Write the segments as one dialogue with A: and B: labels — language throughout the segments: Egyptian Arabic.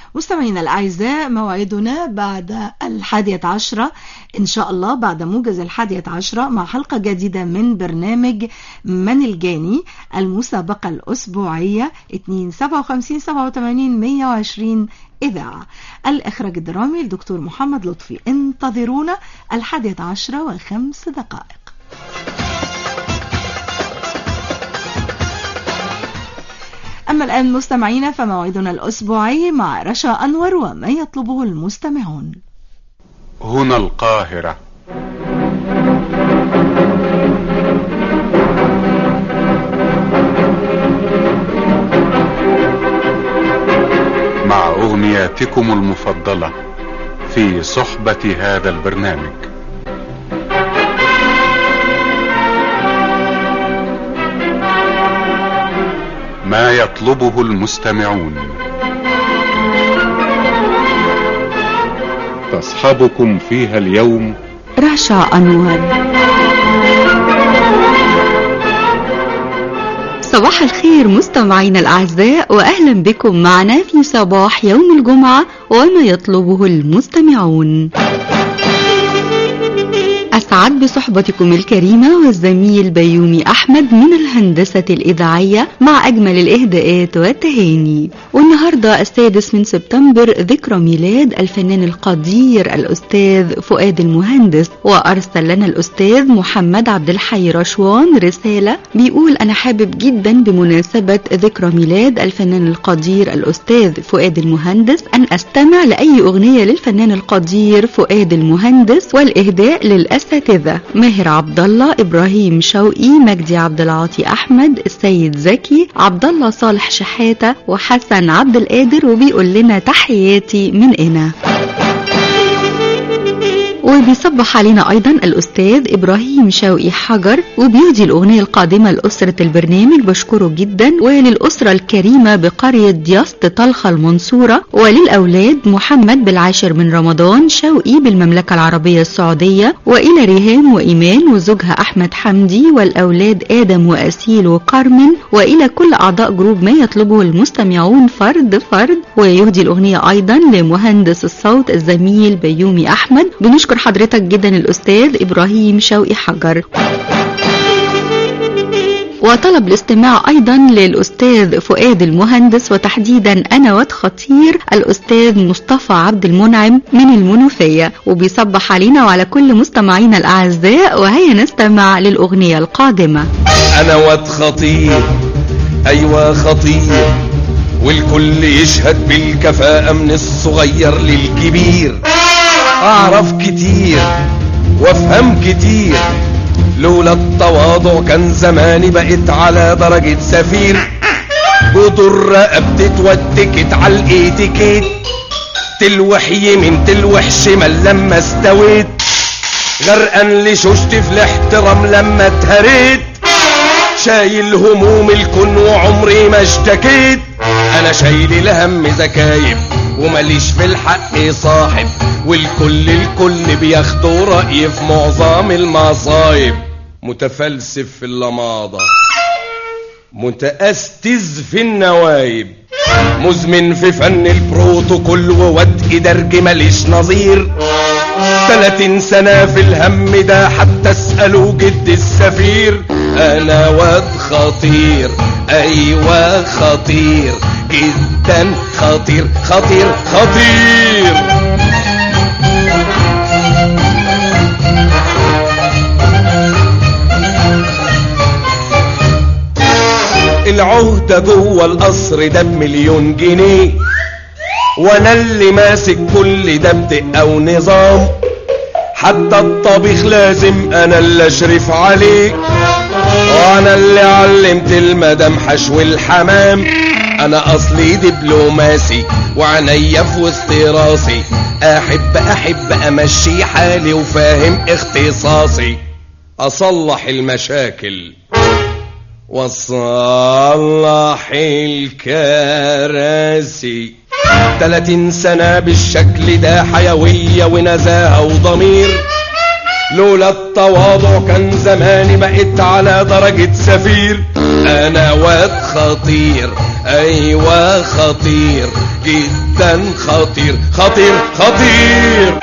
A: مستمعينا الأعزاء موعدنا بعد الحادية عشرة إن شاء الله بعد موجز الحادية عشرة مع حلقة جديدة من برنامج من الجاني المسابقة الأسبوعية 2 57 87 120 إذاعة الإخراج الدرامي الدكتور محمد لطفي انتظرونا الحادية عشرة وخمس دقائق أما الآن مستمعينا فموعدنا الأسبوعي مع رشا أنور وما يطلبه المستمعون
B: هنا القاهرة مع أغنياتكم المفضلة في صحبة هذا البرنامج ما يطلبه المستمعون تصحبكم فيها اليوم
A: رشا أنور
C: صباح الخير مستمعينا الأعزاء وأهلا بكم معنا في صباح يوم الجمعة وما يطلبه المستمعون أسعد بصحبتكم الكريمة والزميل بيومي أحمد من الهندسة الإذاعية مع أجمل الإهداءات والتهاني والنهاردة السادس من سبتمبر ذكرى ميلاد الفنان القدير الأستاذ فؤاد المهندس وأرسل لنا الأستاذ محمد عبد الحي رشوان رسالة بيقول أنا حابب جدا بمناسبة ذكرى ميلاد الفنان القدير الأستاذ فؤاد المهندس أن أستمع لأي أغنية للفنان القدير فؤاد المهندس والإهداء للأسف الأساتذة ماهر عبد الله إبراهيم شوقي مجدي عبد العاطي أحمد السيد زكي عبد الله صالح شحاتة وحسن عبد القادر وبيقول لنا تحياتي من هنا وبيصبح علينا أيضا الأستاذ إبراهيم شوقي حجر وبيهدي الأغنية القادمة لأسرة البرنامج بشكره جدا وللأسرة الكريمة بقرية دياسط طلخة المنصورة وللأولاد محمد بالعاشر من رمضان شوقي بالمملكة العربية السعودية وإلى ريهام وإيمان وزوجها أحمد حمدي والأولاد آدم وأسيل وكارمن وإلى كل أعضاء جروب ما يطلبه المستمعون فرد فرد ويهدي الأغنية أيضا لمهندس الصوت الزميل بيومي أحمد بنشكر حضرتك جدا الأستاذ إبراهيم شوقي حجر وطلب الاستماع أيضا للأستاذ فؤاد المهندس وتحديدا أنا واد خطير الأستاذ مصطفى عبد المنعم من المنوفية وبيصبح علينا وعلى كل مستمعينا الأعزاء وهيا نستمع للأغنية القادمة
D: أنا واد خطير أيوة خطير والكل يشهد بالكفاءة من الصغير للكبير أعرف كتير وأفهم كتير لولا التواضع كان زماني بقيت على درجة سفير جدر رقبتي اتوتكت على الاتيكيت تلوح يمين تلوح شمال لما استويت غرقان لشوشت في الاحترام لما اتهريت شايل هموم الكون وعمري ما اشتكيت انا شايل الهم زكايب ومليش في الحق صاحب والكل الكل بياخدوا رأي في معظم المصايب متفلسف في اللماضة متأستز في النوايب مزمن في فن البروتوكول وودء درج ماليش نظير تلاتين سنة في الهم ده حتى اسألوا جد السفير انا واد خطير ايوه خطير جدا خطير خطير خطير العهدة جوه القصر ده بمليون جنيه وانا اللي ماسك كل ده بدقة ونظام حتى الطبيخ لازم انا اللي اشرف عليه وانا اللي علمت المدام حشو الحمام انا اصلي دبلوماسي وعينيا في وسط راسي احب احب امشي حالي وفاهم اختصاصي اصلح المشاكل وصلح الكراسي تلاتين سنة بالشكل ده حيوية ونزاهة وضمير لولا التواضع كان زماني بقيت على درجة سفير انا واد خطير ايوه خطير جدا خطير خطير خطير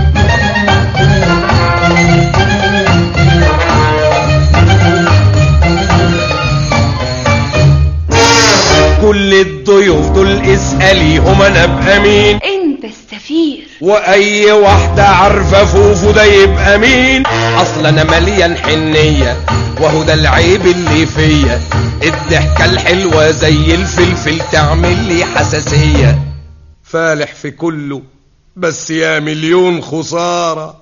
D: كل الضيوف دول اسأليهم انا ابقى مين
E: انت السفير
D: واي واحدة عارفة فوفو ده يبقى مين اصل انا مليان حنية وهو ده العيب اللي فيا الضحكة الحلوة زي الفلفل تعمل لي حساسية فالح في كله بس يا مليون خسارة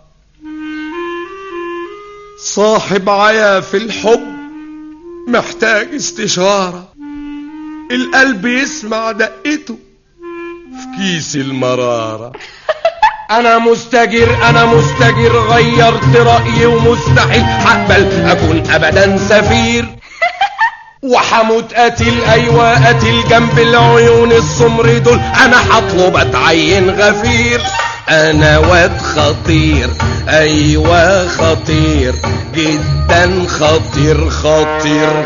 D: صاحب عيا في الحب محتاج استشارة القلب يسمع دقته في كيس المرارة انا مستجير انا مستجير غيرت رأيي ومستحيل هقبل اكون ابدا سفير وحموت قتيل ايوه قتيل جنب العيون السمر دول انا هطلب اتعين غفير انا واد خطير ايوه خطير جدا خطير خطير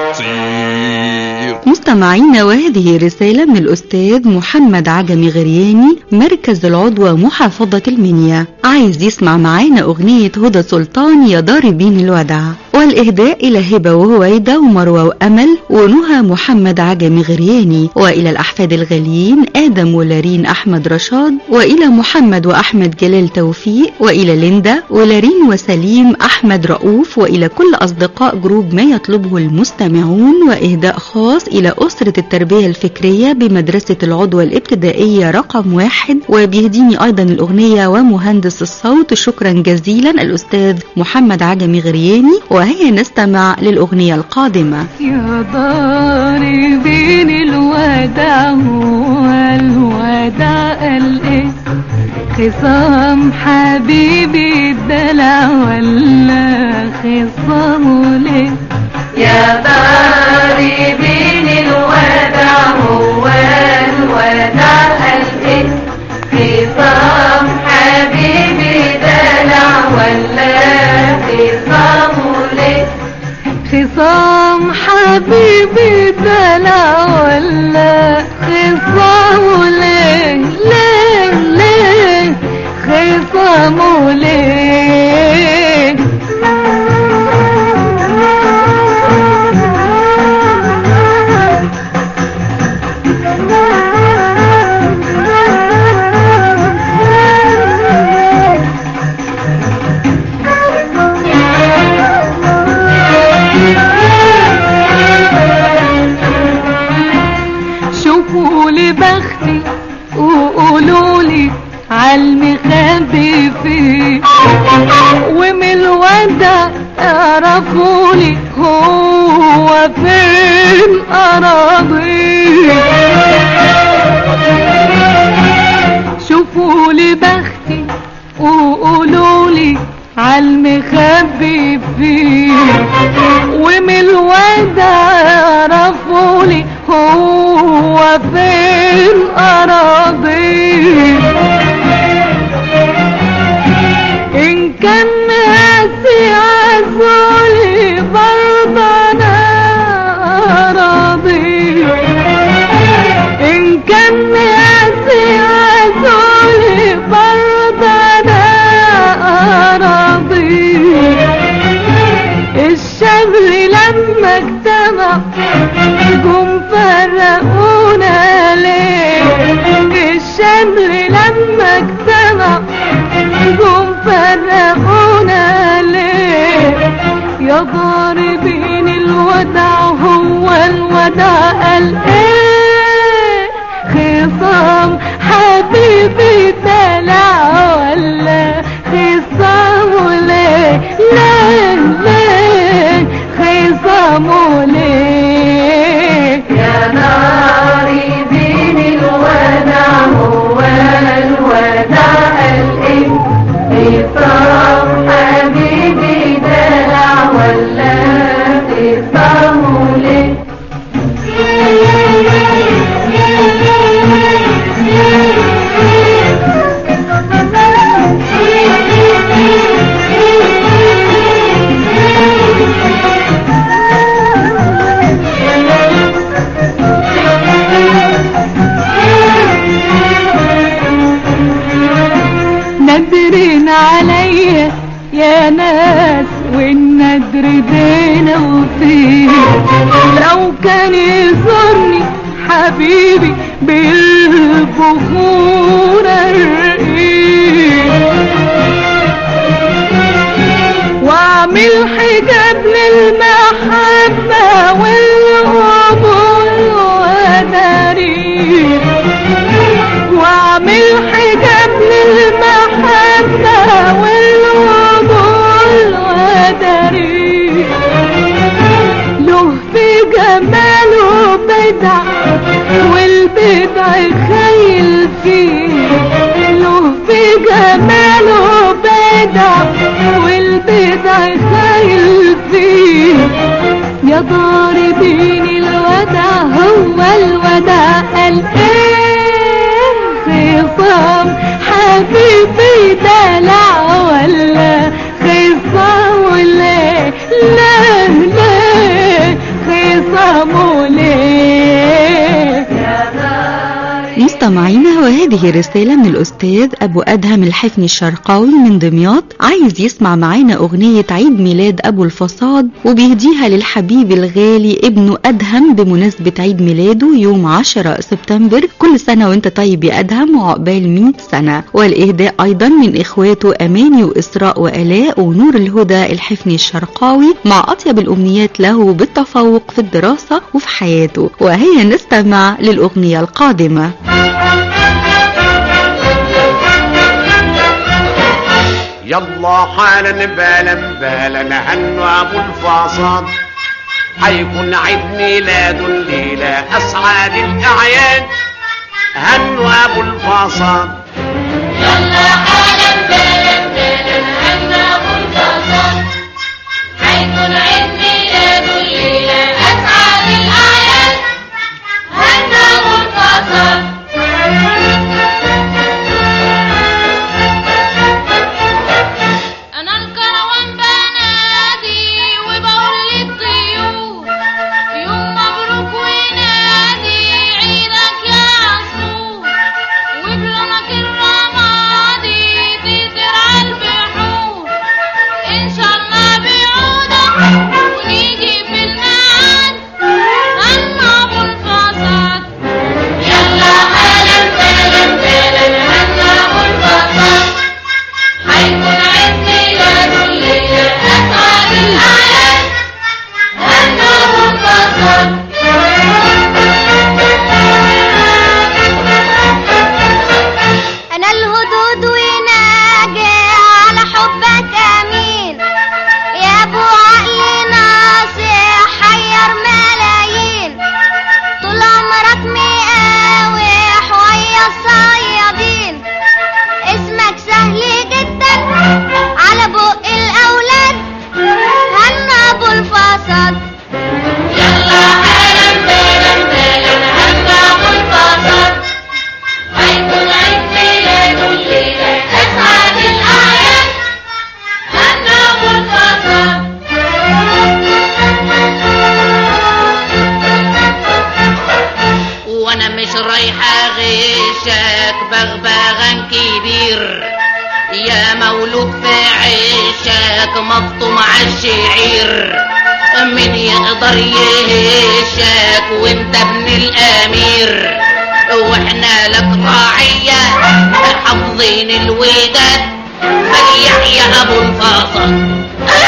D: خطير
C: مستمعينا وهذه رسالة من الأستاذ محمد عجمي غرياني مركز العضوة محافظة المنيا عايز يسمع معانا أغنية هدى سلطان يا ضاربين الودع والإهداء إلى هبة وهويدة ومروة وأمل ونهى محمد عجمي غرياني وإلى الأحفاد الغاليين آدم ولارين أحمد رشاد وإلى محمد وأحمد جلال توفيق وإلى ليندا ولارين وسليم أحمد رؤوف وإلى كل أصدقاء جروب ما يطلبه المستمعون وإهداء خاص إلى أسرة التربية الفكرية بمدرسة العضوة الابتدائية رقم واحد وبيهديني أيضا الأغنية ومهندس الصوت شكرا جزيلا الأستاذ محمد عجمي غرياني وهيا نستمع للأغنية القادمة
E: يا ضاربين الوداع والوداع الإيه خصام حبيبي الدلع ولا خصامه ليه يا ضاربين الوداع هو الوداع الإيه خصام حبيبي دلع ولا خصامه ليه خصام حبيبي دلع ولا خصامه ليه ليه ليه خصامه ليه شوفوا لي بختي وقولوا لي عالمخبي فيه ومن الودع اعرفوا لي هو فين اراضي شوفوا لي بختي وقولوا لي عالمخبي فيه ومن الودع اعرفوا لي هو فين اراضي ان كان ناسي عزولي برضه انا راضي ان كان ناسي عزولي برضه انا راضي الشغل لما اجتمع جم فرقونا ليه الشغل لما اجتمع جم فرقونا ليه يا ضاربين الودع هو الودع قال ايه خصام عليا يا ناس والندر بينا وفيه لو كان يزورني حبيبي بالبخور الرقيق واعمل حجاب للمحبة والقبول وداري واعمل حجاب للمحبة والقبول وداري له في جماله بدع والبدع خيل فيه له في جماله بدع والبدع خيل فيه يا ضاربين الودع هو الودع قال ايه خصام حبيبي دلع ولا خصام ولا لا لا خصام ليه
C: مستمعينا وهذه رسالة من الأستاذ أبو أدهم الحفني الشرقاوي من دمياط عايز يسمع معانا أغنية عيد ميلاد أبو الفصاد وبيهديها للحبيب الغالي ابنه أدهم بمناسبة عيد ميلاده يوم 10 سبتمبر كل سنة وانت طيب يا أدهم وعقبال 100 سنة والإهداء أيضا من إخواته أماني وإسراء وآلاء ونور الهدى الحفني الشرقاوي مع أطيب الأمنيات له بالتفوق في الدراسة وفي حياته وهيا نستمع للأغنية القادمة
F: يلا حالا بالا بالا هنوا ابو الفاصاد حيكون عيد ميلاد الليلة اسعد الاعياد هنوا ابو الفاصاد
G: يلا حالا بالا بالا هنا ابو الفصل حيكون عيد ميلاد الليلة اسعد الاعياد هنا ابو الفصل انا الكروان بنادي وبقول للطيور يوم مبروك ونادي عيدك يا عصفور وبلونك الرمادي تزرع البحور ان شاء الله بعودك ونيجي في الميعاد هنا ابو الفصاد يلا هلا بالا بالا هنا ابو الفصاد حيكون عيد ميلاد الليلة أسعد الأعياد هنا ابو الفصاد أنا الهدود وناجي على حبك أمين يا أبو عقل ناصح حير ملايين طول عمرك مقاوح ويا الصيادين اسمك سهل جدا على بق الأولاد هنا أبو الفصد يلا حالا بالا بالا هنا أبو الفصد حيكون عيد ميلاد الليلة أسعد الأعياد هنا أبو الفصد
H: وانا مش رايحة غشك بغبغان كبير يا مولود في عشك مفطوم عالشعير من يقدر يهشك وانت ابن الامير واحنا لك راعية حافظين الوداد فليحيى ابو الفاصل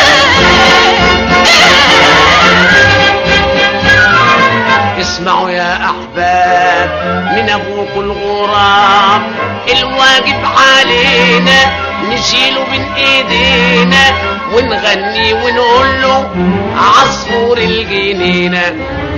F: اسمعوا يا احباب من ابوك الغراب الواجب علينا نشيله من ايدينا ونغني ونقول له عصفور الجنينه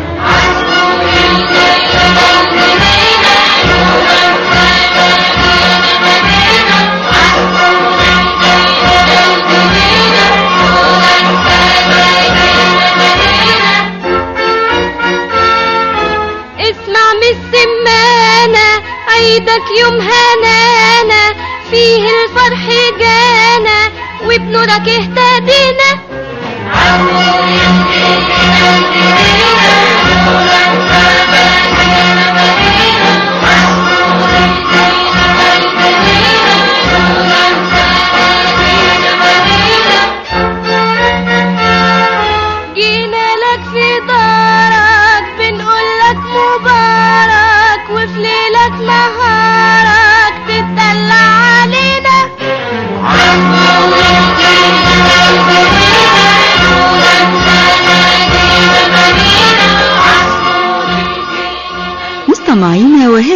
G: اسمع من السمانة عيدك يوم هنانا فيه الفرح جانا وبنورك اهتدينا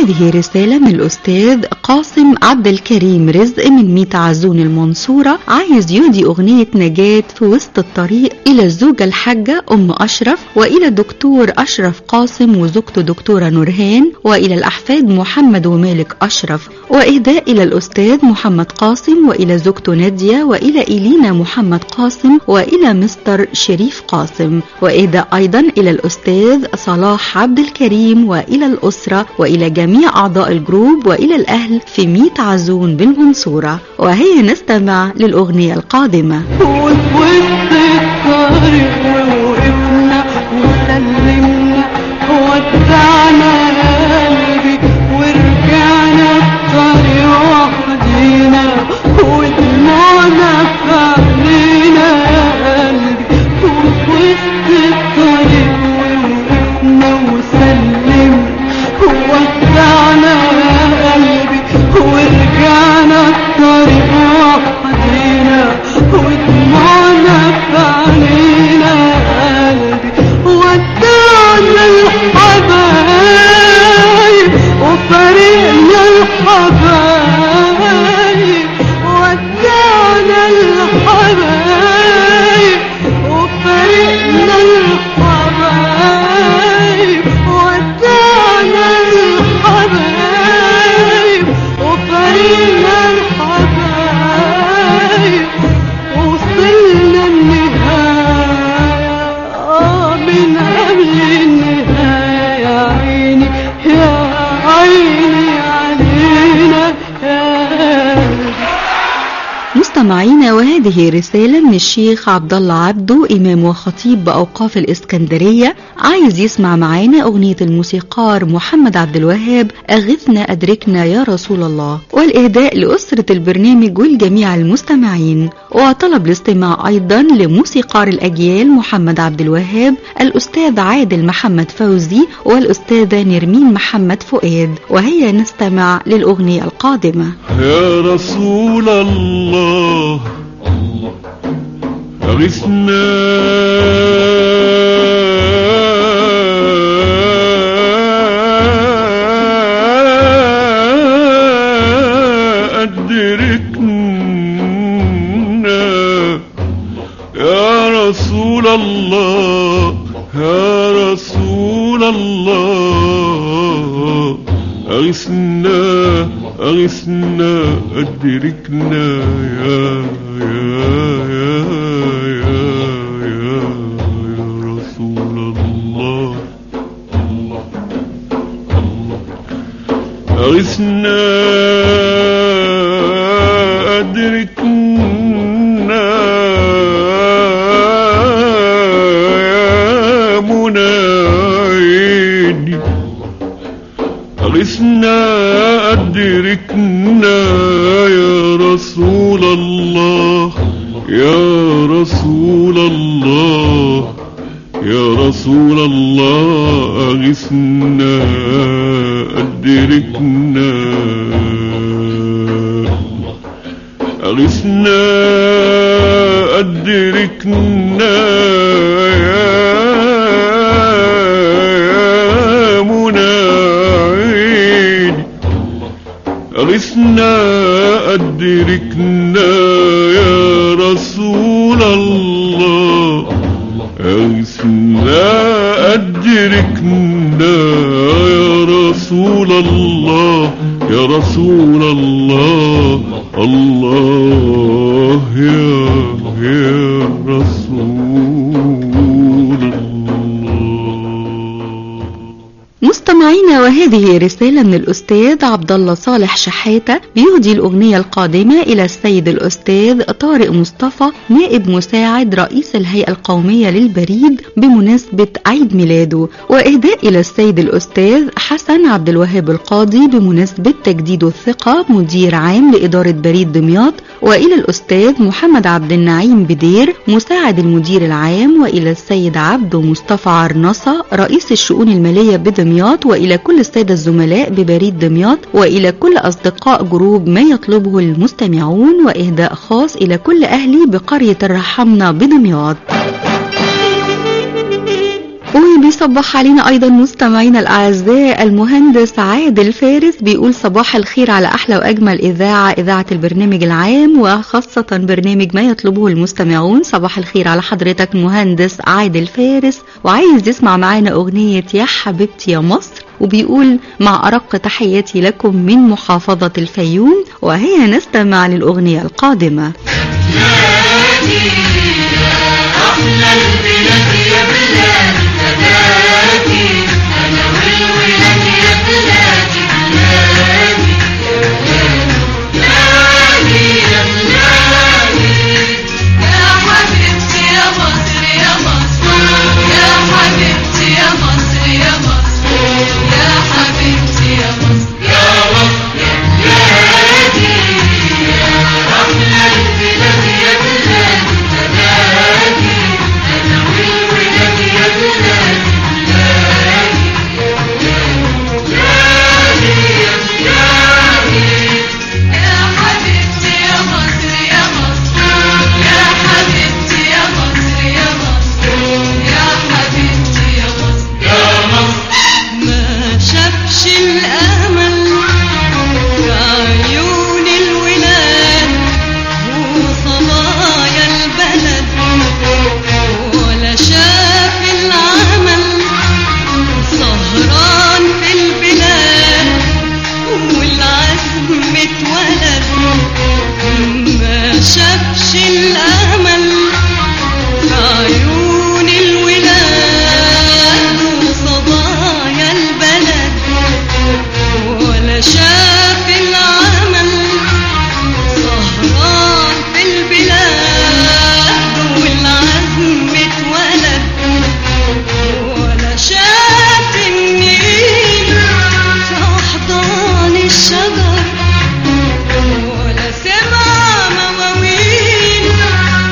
C: وهذه رسالة من الأستاذ قاسم عبد الكريم رزق من ميت عزون المنصورة عايز يهدي أغنية نجاة في وسط الطريق إلى الزوجة الحاجة أم أشرف وإلى الدكتور أشرف قاسم وزوجته دكتورة نورهان وإلى الأحفاد محمد ومالك أشرف وإهداء إلى الأستاذ محمد قاسم وإلى زوجته نادية وإلى إلينا محمد قاسم وإلى مستر شريف قاسم وإهداء أيضا إلى الأستاذ صلاح عبد الكريم وإلى الأسرة وإلى جميع أعضاء الجروب وإلى الأهل في ميت عزون بالمنصورة وهي نستمع للأغنية القادمة
E: وفي وسط الطريق ووقفنا وسلمنا ودعنا قلبي ورجعنا الطريق وحدينا ودموعنا في عينينا يا قلبي وفي وسط الطريق ووقفنا وسلمنا ودعنا قلبي ورجعنا الطريق وحدينا ودموعنا في عينينا يا قلبي ودعنا الحبايب وفرقنا الحبايب ودعنا الحبايب وفرقنا الحبايب ودعنا الحبايب وفرقنا الحبايب وصلنا النهاية آه من قبل النهاية يا عيني يا عيني علينا يا
C: مستمعينا وهذه رسالة من الشيخ عبد الله عبده إمام وخطيب بأوقاف الإسكندرية عايز يسمع معانا أغنية الموسيقار محمد عبد الوهاب أغثنا أدركنا يا رسول الله والإهداء لأسرة البرنامج والجميع المستمعين وطلب الاستماع أيضا لموسيقار الأجيال محمد عبد الوهاب الأستاذ عادل محمد فوزي والأستاذة نرمين محمد فؤاد وهي نستمع للأغنية القادمة
I: يا رسول الله أغثنا أدركنا يا رسول الله يا رسول الله أغثنا أغثنا أدركنا يا يا يا يا يا, يا رسول الله أغثنا أدركنا يا منى عيني أغثنا أدركنا يا رسول الله يا رسول الله يا رسول الله أغثنا أدركنا أغثنا أدركنا يا منى عيني أغثنا أدركنا يا رسول الله أغثنا أدركنا يا رسول الله يا رسول الله الله يا يا رسول الله
C: مستمعينا وهذه رسالة من الأستاذ عبد الله صالح شحاتة بيهدي الأغنية القادمة إلى السيد الأستاذ طارق مصطفى نائب مساعد رئيس الهيئة القومية للبريد بمناسبة عيد ميلاده وإهداء إلى السيد الأستاذ حسن عبد الوهاب القاضي بمناسبة تجديد الثقة مدير عام لإدارة بريد دمياط وإلى الأستاذ محمد عبد النعيم بدير مساعد المدير العام وإلى السيد عبده مصطفى عرنصة رئيس الشؤون المالية بدمياط وإلى كل السادة الزملاء ببريد دمياط وإلى كل أصدقاء جروب ما يطلبه المستمعون وإهداء خاص إلى كل أهلي بقرية الرحمنة بدمياط وبيصبح علينا ايضا مستمعينا الاعزاء المهندس عادل فارس بيقول صباح الخير على احلى واجمل اذاعه اذاعه البرنامج العام وخاصه برنامج ما يطلبه المستمعون صباح الخير على حضرتك مهندس عادل فارس وعايز يسمع معانا اغنيه يا حبيبتي يا مصر وبيقول مع أرق تحياتي لكم من محافظة الفيوم وهي نستمع للأغنية القادمة
E: ما شافش الأمل في عيون الولاد وصبايا البلد ولا شاف العمل سهران في البلاد والعزم اتولد ما شافش الأمل في عيون الولاد وصبايا البلد ولا شاف العمل سهران في البلاد والعزم اتولد ولا شاف النيل في أحضان الشجر ولا سمع مواويل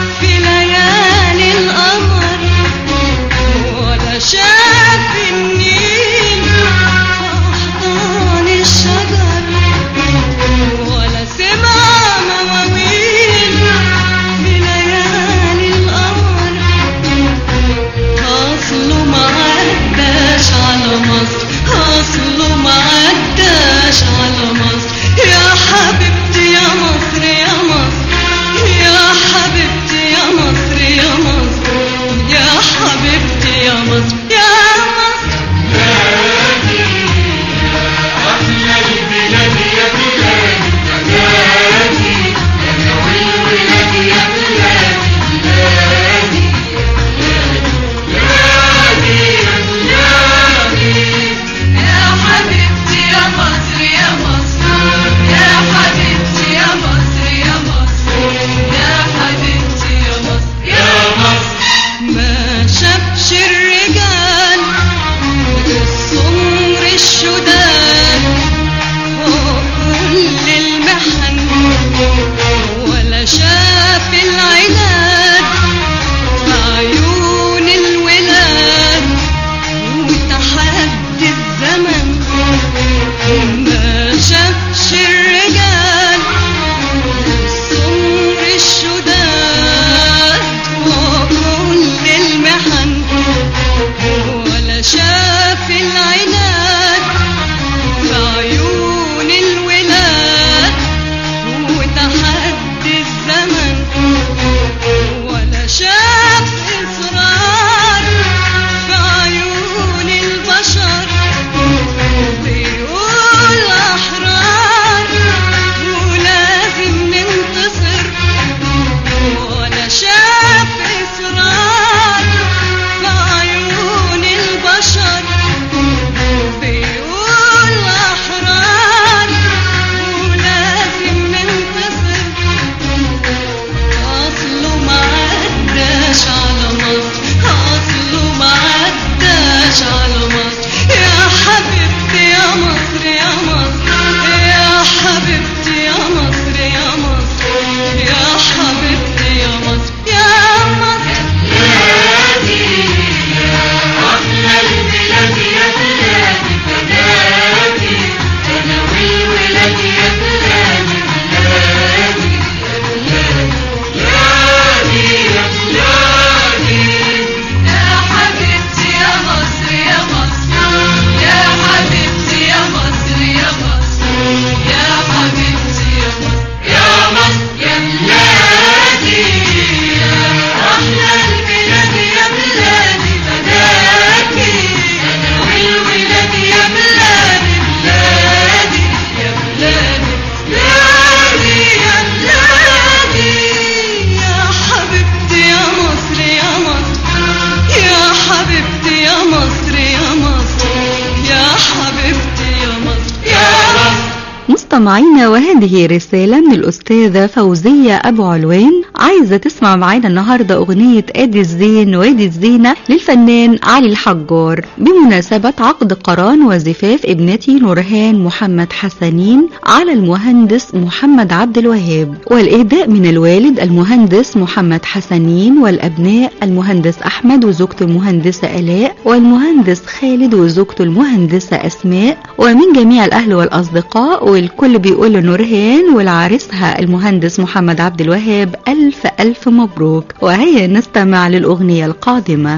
C: مستمعينا وهذه رسالة من الأستاذة فوزية أبو علوان عايزة تسمع معانا النهاردة أغنية آدي الزين وادي الزينة للفنان علي الحجار بمناسبة عقد قران وزفاف ابنتي نورهان محمد حسنين على المهندس محمد عبد الوهاب والإهداء من الوالد المهندس محمد حسنين والأبناء المهندس أحمد وزوجته المهندسة آلاء والمهندس خالد وزوجته المهندسة أسماء ومن جميع الأهل والأصدقاء والكل بيقول لنورهان والعريسها المهندس محمد عبد الوهاب ألف ألف مبروك وهيا نستمع للأغنية القادمة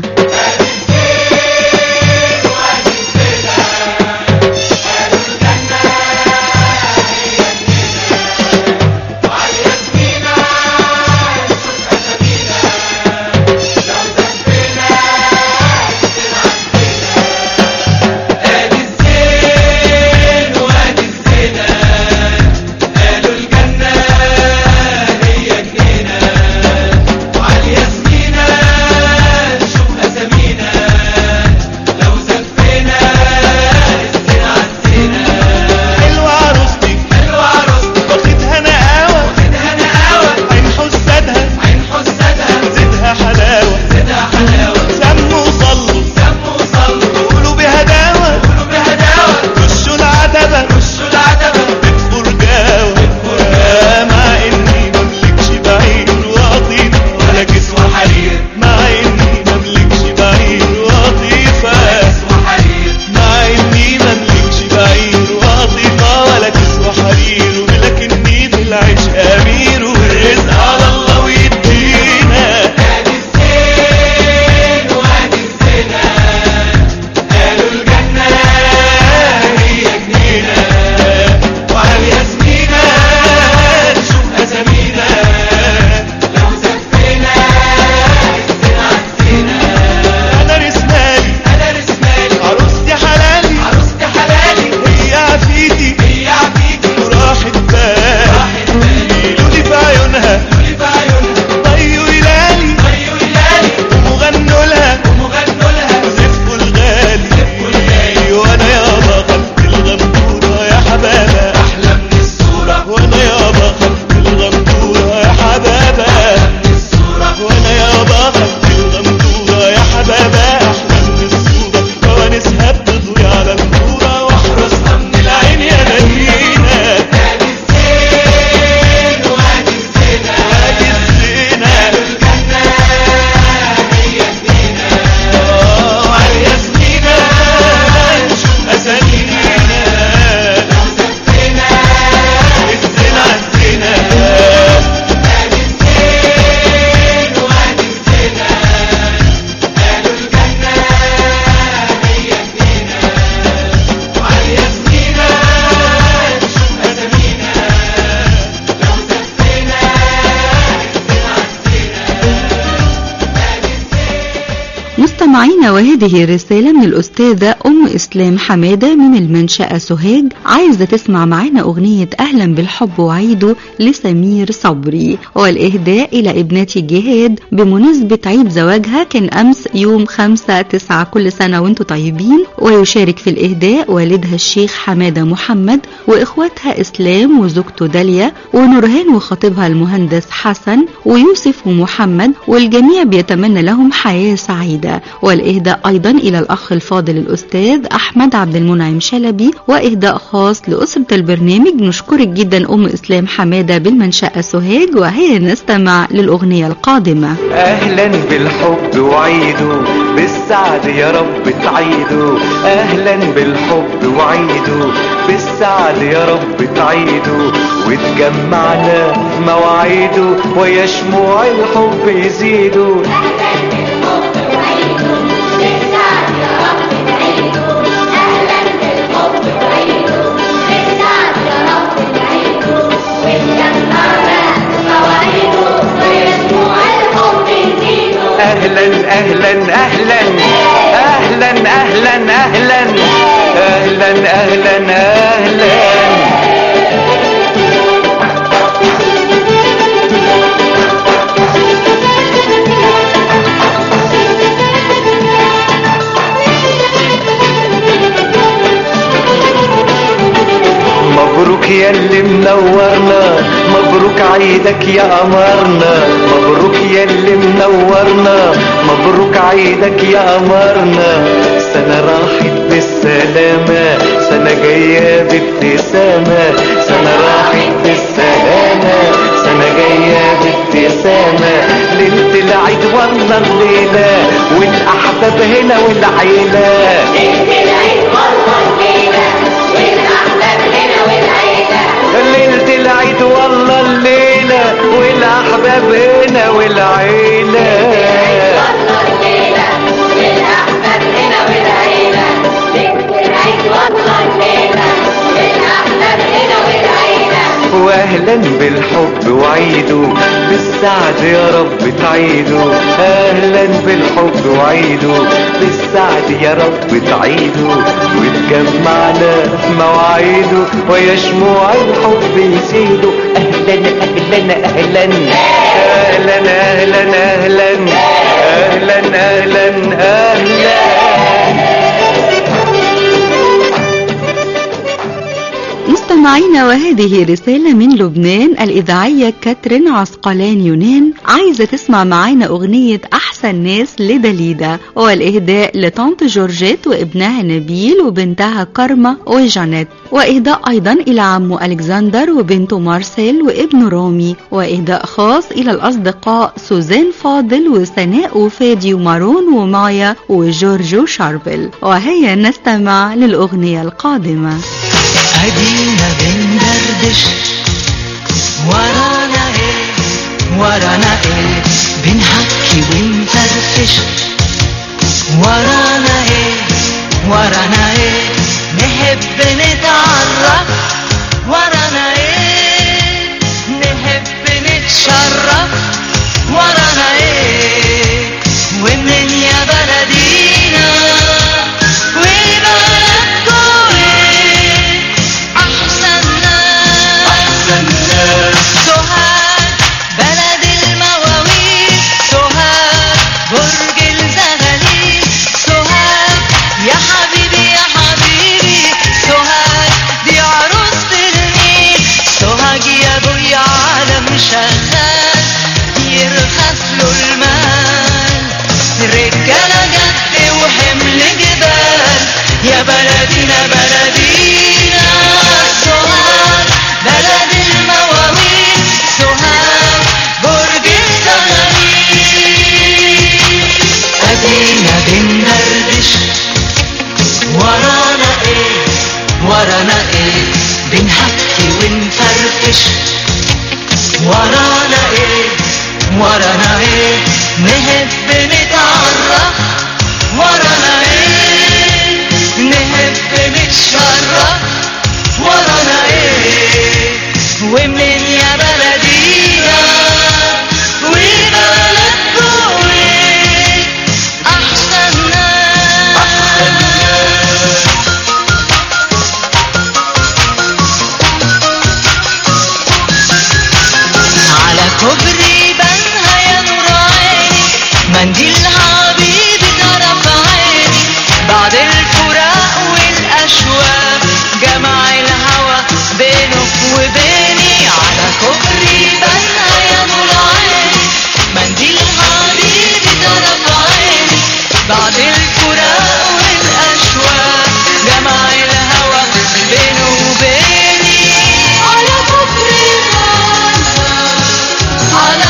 J: حلوة عروستي حلوة عروستي واخدها نقاوة واخدها نقاوة عين حسادها عين حسادها زيدها حلاوة زيدها حلاوة سموا وصلوا سموا وصلوا قولوا بهداوة قولوا بهداوة رشوا العتبة رشوا العتبة بتفور جاوة بتفور جاوة مع اني مملكش بعير وقطيفة ولا كسوة حرير مع اني مملكش بعير وقطيفة كسوة حرير مع اني مملكش بعير وقطيفة ولا كسوة حرير ولكني في العيش امير والرزق على الله ويدينا ادي الزين وادي الزنا قالوا الجنة هي جنينة وعلى ياسمينة نشوف أسامينا لو زفينا الزنا الزنا أنا رسمالي أنا رسمالي عروستي حلالي عروستي حلالي هي عفيتي هي عفيتي وراحت بال راحت بالي لولي في عيونها لولي في عيونها طيوا هلالي طيوا هلالي ومغنوا لها ومغنوا لها زفوا الغالي زفوا الغالي وانا يابا خلف الغمدورة يا حبابة احلى من الصورة وانا يابا خلف الغمدورة يا حبابة احلى من الصورة وانا يابا خلف الغمدورة يا حبابة احلى من الصورة فوانسها بتضوي على النورة واحرسها من العين يا نبينا ادي الزين وادي الزنا ادي الزنا الجنة هي جنينة وعلى ياسمينة نشوف أسامينا لو زفينا الزنا الزنا ادي الزين وادي الزنا قالوا الجنة هي جنينة وعلى ياسمينة نشوف أسامينا لو زفينا الزنا الزنا
C: مستمعينا وهذه رسالة من الأستاذة أم إسلام حمادة من المنشأة سوهاج عايزة تسمع معانا أغنية أهلا بالحب وعيده لسمير صبري والإهداء إلى ابنتي جهاد بمناسبة عيد زواجها كان أمس يوم خمسة تسعة كل سنة وانتم طيبين ويشارك في الإهداء والدها الشيخ حمادة محمد وإخواتها إسلام وزوجته داليا ونورهان وخطيبها المهندس حسن ويوسف ومحمد والجميع بيتمنى لهم حياة سعيدة والإهداء أيضا إلى الأخ الفاضل الأستاذ أحمد عبد المنعم شلبي وإهداء خاص لأسرة البرنامج نشكرك جدا أم إسلام حمادة بالمنشأة سوهاج وهي نستمع للأغنية القادمة
K: اهلا بالحب وعيده بالسعد يا رب تعيده اهلا بالحب وعيده بالسعد يا رب تعيده وتجمعنا في مواعيده ويا شموع الحب يزيدوا اهلا اهلا اهلا اهلا اهلا اهلا اهلا اهلا اهلا مبروك يا يلي منورنا مبروك عيدك يا قمرنا مبروك يلي منورنا مبروك عيدك يا قمرنا سنة راحت بالسلامة سنة جاية بابتسامة سنة راحت بالسلامة سنة جاية بابتسامة ليلة العيد والله الليلة والأحباب هنا والعيلة ليلة العيد والله الليلة والأحباب هنا والعيلة واهلا بالحب وعيده بالسعد يا رب تعيده اهلا بالحب وعيده بالسعد يا رب تعيده وتجمعنا في مواعيده ويا شموع الحب يزيدوا اهلا اهلا اهلا اهلا اهلا اهلا اهلا اهلا اهلا
C: مستمعينا وهذه رسالة من لبنان الإذاعية كاترين عسقلان يونان عايزة تسمع معانا أغنية أحسن ناس لدليدا والإهداء لطنط جورجيت وابنها نبيل وبنتها كارما وجانيت وإهداء أيضا إلى عمه ألكسندر وبنته مارسيل وابنه رامي وإهداء خاص إلى الأصدقاء سوزان فاضل وسناء وفادي ومارون ومايا وجورجو شاربل وهيا نستمع للأغنية القادمة
L: ادينا بندردش ورانا ايه ورانا ايه بنحكي ونفرفش ورانا ايه ورانا ايه نحب نتعرف ورانا ايه نحب نتشرف ورانا ايه ومن يا بلدينا وبلدكوا ايه احسن ناس احسن ناس سوهاج بلد المواويل سوهاج برج الزغاليل سوهاج يا حبيبي يا حبيبي سوهاج دي عروسة النيل سوهاج يا ابوي عالم شغال يرخص له المال رجالة جد وحمل جبال يا بلدينا بلدينا سوهاج بلد المواويل سوهاج برج الزغاليل ادينا بندردش ورانا ايه ورانا ايه بنحكي ونفرفش ورانا ايه ورانا ايه نحب نتعرف ورانا ايه نحب نتشرف ورانا ايه ومن يا بلدينا وبلدكوا ايه احسن ناس احسن ناس على كوبري بنها يا نور عيني منديل حبيبي طرف عيني بعد الفراق والاشواق جمع الهوى بينك وبيني على كوبري بنها يا نور عيني منديل حبيبي طرف عيني بعد الفراق والاشواق جمع الهوى بينه وبيني على كوبري بنها على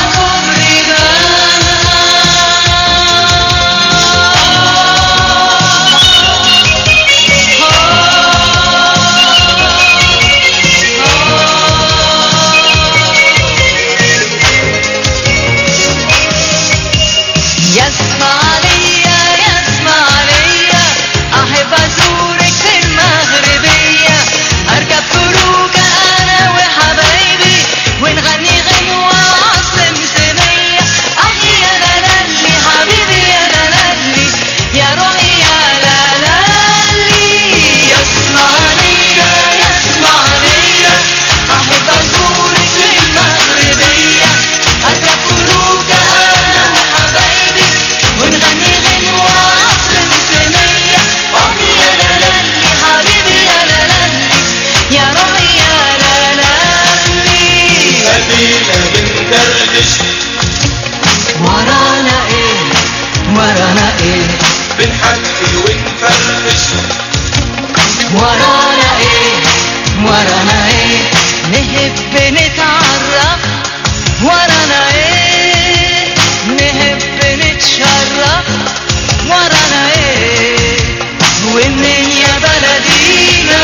L: نحب نتعرف ورانا ايه نحب نتشرف ورانا ايه ومنين يا بلدينا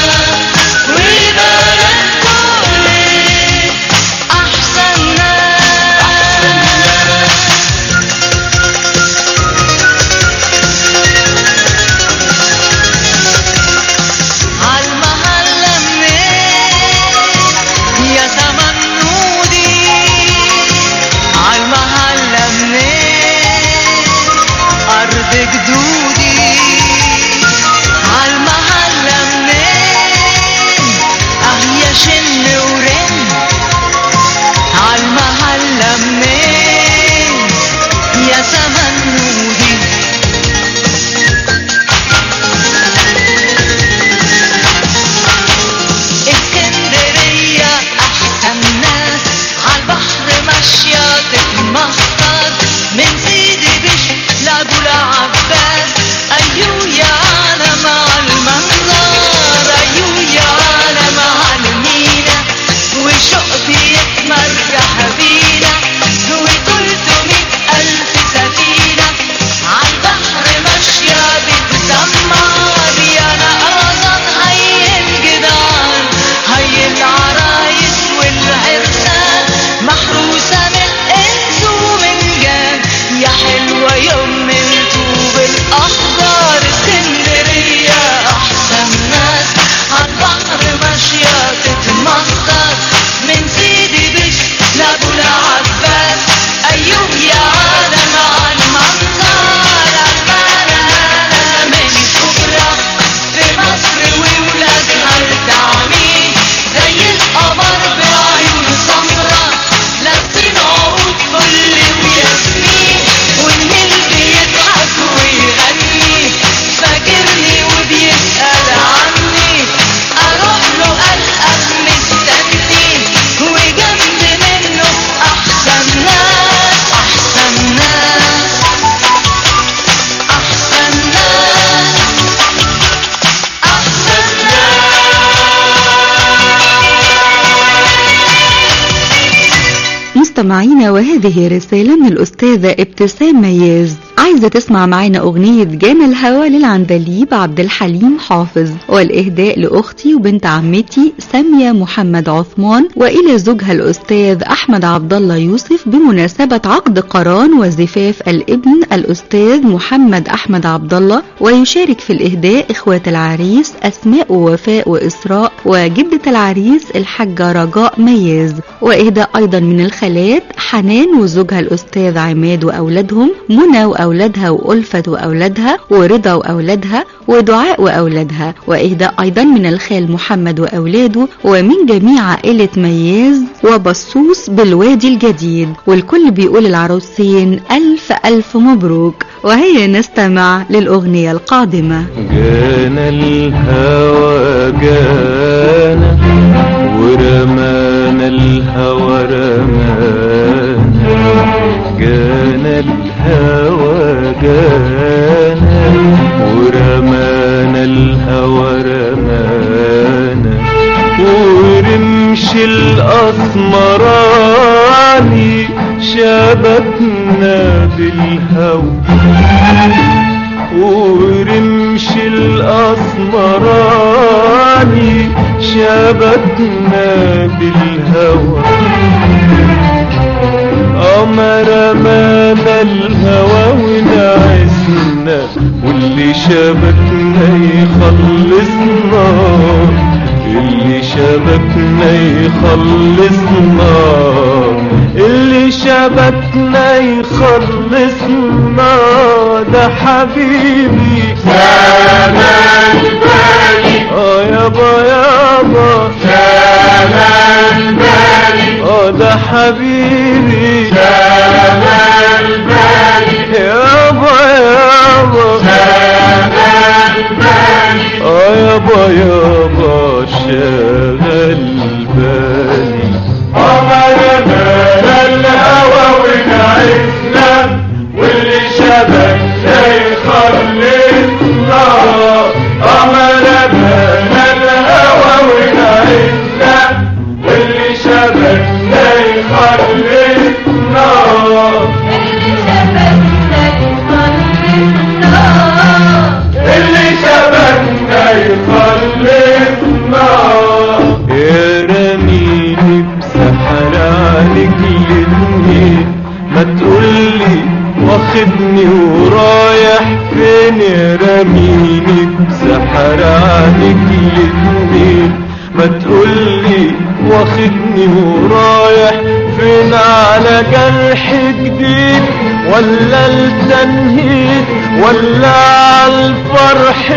L: وبلدكم ايه احسن ناس عالمحلة منين يا زمن نودي عالمحلة منين أرض جدودي عالمحلة منين أه يا شن ورن عالمحلة منين يا زمن نودي اسكندرية أحسن ناس عالبحر ماشية تتمخطر من سيدي بشر لأبو العباس أيو يا عالم عالمنظر أيو يا عالم عالمينا وشوق بيتمرجح بينا وتلتمية ألف سفينة عالبحر ماشية بتسمر يا نقاصة هي الجدعان هي العرايس والعرسان محروسة من إنس ومن جان يا حلوة يوم الطوب الأخضر اسكندرية أحسن ناس عالبحر ماشية تتمخطر من سيدي بشر لأبو العباس أيوه يا عالم عن منظر عالبلد من كبرى في مصر وولادها التعميم زي القمر بعيون سمرة لابسين عقود فل وياسمين والنيل بيضحك ويغني فاكرني وبيسأل عني أروح له ألقى مستني وجنب منه أحسن ناس أحسن ناس أحسن ناس أحسن
C: مستمعينا وهذه رسالة من الأستاذة ابتسام مياز عايزة تسمع معانا أغنية جانا الهوى للعندليب عبد الحليم حافظ والإهداء لأختي وبنت عمتي سامية محمد عثمان وإلى زوجها الأستاذ أحمد عبد الله يوسف بمناسبة عقد قران وزفاف الابن الأستاذ محمد أحمد عبد الله ويشارك في الإهداء إخوات العريس أسماء ووفاء وإسراء وجدة العريس الحاجة رجاء مياز وإهداء أيضا من الخالات حنان وزوجها الأستاذ عماد وأولادهم منى وأولادها وألفة وأولادها ورضا وأولادها ودعاء وأولادها وإهداء أيضا من الخال محمد وأولاده ومن جميع عائلة مياز وبصوص بالوادي الجديد والكل بيقول العروسين ألف ألف مبروك وهيا نستمع للأغنية القادمة
I: جانا الهوى جانا ورمانا الهوى رمانا جانا الهوى جانا ورمانا الهوى رمانا ورمش الأسمراني شبكنا بالهوى ورمش الأسمراني شبكنا بالهوى أمر مانا الهوى ونعسنا واللي شبكنا يخلصنا اللي شبكنا يخلصنا اللي شبكنا يخلصنا ده حبيبي سامان بالي اه يابا يابا سامان بالي اه ده حبيبي سامان بالي يابا يابا سامان بالي اه يابا يابا شغل بالي عمر بنا الهوى ونعسنا واللي شبكنا يخلصنا عمر بنا الهوى ونعسنا واخدني ورايح فين رميني بسحر عنك الاتنين ما تقولي واخدني ورايح فين على جرح جديد ولا التنهيد ولا عالفرح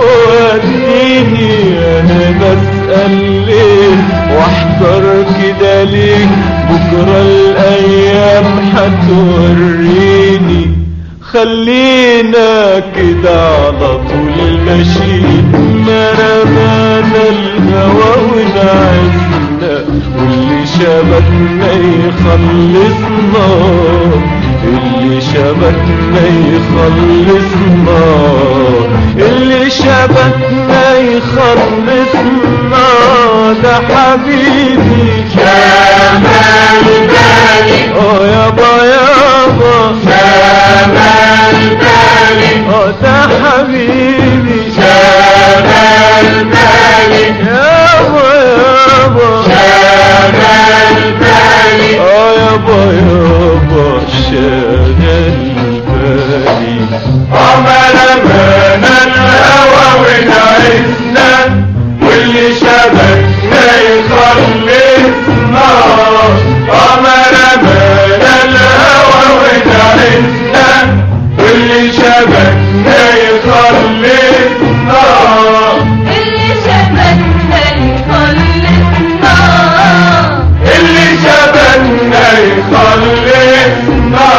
I: موديني انا بسأل ليه واحضر كده ليه بكرة الايام هتوريني خلينا كده على طول ماشيين ما رمانا الهوى ونعزنا واللي شبكنا يخلصنا اللي شبكنا يخلصنا اللي شبكنا يخلصنا ده حبيبي شمال بالي اه يابا يابا شمال بالي اه ده حبيبي شمال بالي يابا يابا شمال بالي اه يابا يابا شغل بالي عمل بنا الهوى ونعزنا واللي شبكنا يخلصنا عمل بنا الهوى ونعزنا واللي شبكنا يخلصنا
L: اللي شبكنا يخلصنا
I: اللي شبكنا يخلصنا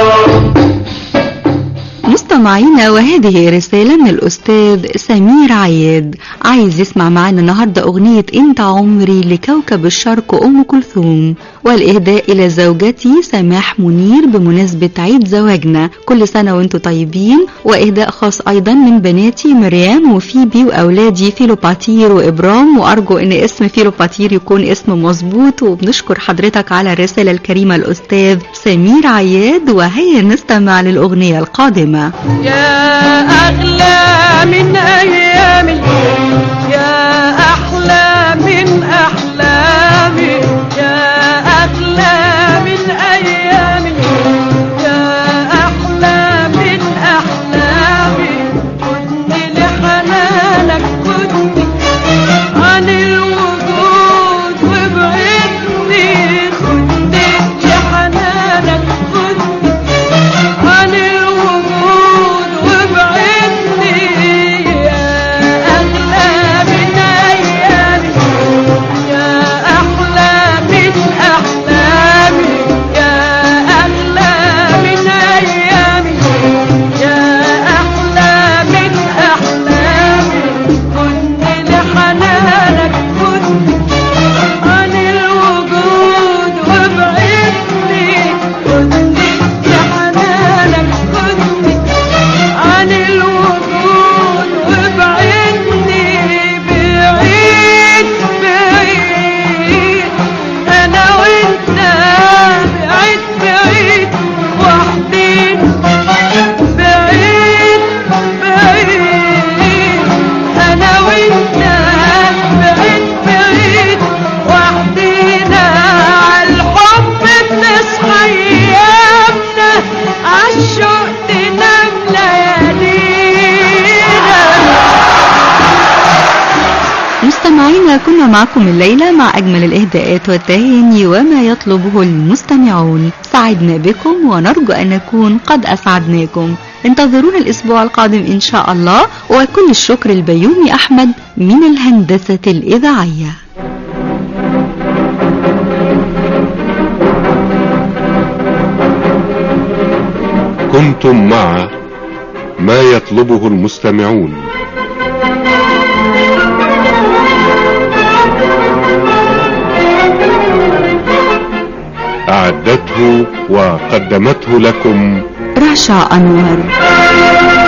C: مستمعينا وهذه رسالة من الأستاذ سمير عياد عايز يسمع معنا النهاردة أغنية أنت عمري لكوكب الشرق أم كلثوم والإهداء إلى زوجتي سماح منير بمناسبة عيد زواجنا كل سنة وانتم طيبين وإهداء خاص أيضا من بناتي مريم وفيبي وأولادي فيلوباتير وإبرام وأرجو أن اسم فيلوباتير يكون اسم مظبوط وبنشكر حضرتك على الرسالة الكريمة الأستاذ سمير عياد وهيا نستمع للأغنية القادمة
E: يا أغلى من أيامي يا أحلى من أحلامي يا أغلى من أيامي يا أحلى من أحلامي كنت لحنانك كنت عن الوجود وبعدني كنت لحنانك كنت عن الوجود وبعدني يا أغلى من أيامي يا أحلى من أحلامي يا أغلى من أيامي يا أحلى من أحلامي كنت لحنانك كنت عن الوجود وبعدني كنت لحنانك كنت عن الوجود وبعدني بعيد بعيد أنا وأنت بعيد بعيد وحدين بعيد بعيد أنا وأنت بعيد بعيد وحدينا عالحب بنصحى أيامنا عالشوق تنام ليالينا
C: مستمعينا كنا معكم الليلة مع أجمل الإهداءات والتهاني وما يطلبه المستمعون سعدنا بكم ونرجو أن نكون قد أسعدناكم انتظرونا الأسبوع القادم إن شاء الله وكل الشكر البيومي أحمد من الهندسة الإذاعية
B: كنتم مع ما يطلبه المستمعون أعدته وقدمته لكم
C: رشا أنور